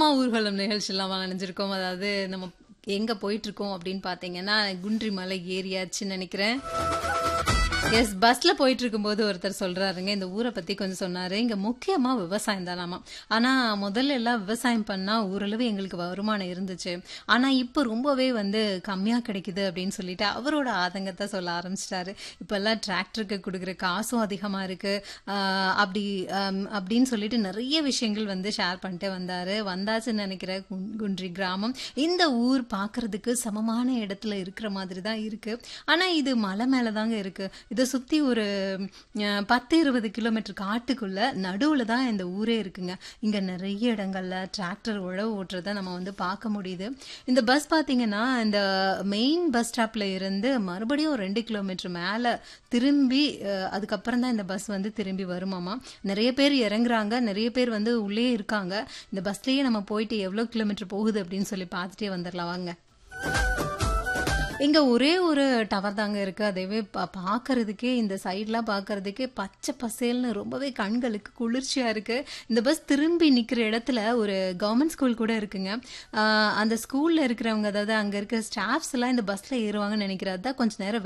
கிராம ஊர்வலம் நிகழ்ச்சிலாம் அணிஞ்சிருக்கோம் அதாவது நம்ம எங்க போயிட்டு இருக்கோம் அப்படின்னு பாத்தீங்கன்னா குன்றி மலை ஏரியாச்சுன்னு நினைக்கிறேன் எஸ் பஸ்ல போயிட்டு இருக்கும்போது ஒருத்தர் சொல்றாருங்க இந்த ஊரை பத்தி கொஞ்சம் சொன்னாரு இங்க முக்கியமா விவசாயம் தானாமா ஆனா முதல்ல எல்லாம் விவசாயம் பண்ணா ஓரளவு எங்களுக்கு வருமானம் இருந்துச்சு ஆனா இப்போ ரொம்பவே வந்து கம்மியா கிடைக்குது அப்படின்னு சொல்லிட்டு அவரோட ஆதங்கத்தை சொல்ல ஆரம்பிச்சிட்டாரு இப்ப எல்லாம் டிராக்டருக்கு கொடுக்குற காசும் அதிகமா இருக்கு ஆஹ் அப்படி ஆம், அப்படின்னு சொல்லிட்டு நிறைய விஷயங்கள் வந்து ஷேர் பண்ணிட்டு வந்தாரு வந்தாச்சுன்னு நினைக்கிற குன்- குன்றி கிராமம் இந்த ஊர் பார்க்கிறதுக்கு சமமான இடத்துல இருக்கிற மாதிரி தான் இருக்கு ஆனா இது மலை மேல தாங்க இருக்கு இதை சுத்தி ஒரு அஹ், பத்து இருபது கிலோமீட்டர் காட்டுக்குள்ள நடுவுல தான் இந்த ஊரே இருக்குங்க இங்க நிறைய இடங்கள்ல டிராக்டர் உழவு ஓட்டுறத நம்ம வந்து பார்க்க முடியுது இந்த பஸ் பாத்தீங்கன்னா இந்த மெயின் பஸ் ஸ்டாப்ல இருந்து மறுபடியும் ஒரு ரெண்டு கிலோமீட்டர் மேல திரும்பி அஹ், அதுக்கப்புறம் தான் இந்த பஸ் வந்து திரும்பி வருமாமா நிறைய பேர் இறங்குறாங்க நிறைய பேர் வந்து உள்ளே இருக்காங்க இந்த பஸ்லயே நம்ம போயிட்டு எவ்வளவு கிலோமீட்டர் போகுது அப்படின்னு சொல்லி பார்த்துட்டே வந்துடலாம் வாங்க இங்க ஒரே ஒரு டவர் தாங்க இருக்கு அதேவே பா- பார்க்கறதுக்கே இந்த சைட்லாம் பார்க்கறதுக்கே பச்சை பசேல்னு ரொம்பவே கண்களுக்கு குளிர்ச்சியா இருக்கு இந்த பஸ் திரும்பி நிக்கிற இடத்துல ஒரு கவர்மெண்ட் ஸ்கூல் கூட இருக்குங்க ஆஹ் அந்த ஸ்கூல்ல இருக்கிறவங்க அதாவது அங்க இருக்க ஸ்டாஃப்ஸ் எல்லாம் இந்த பஸ்ல ஏறுவாங்கன்னு நினைக்கிறேன் அதான் கொஞ்ச நேரம்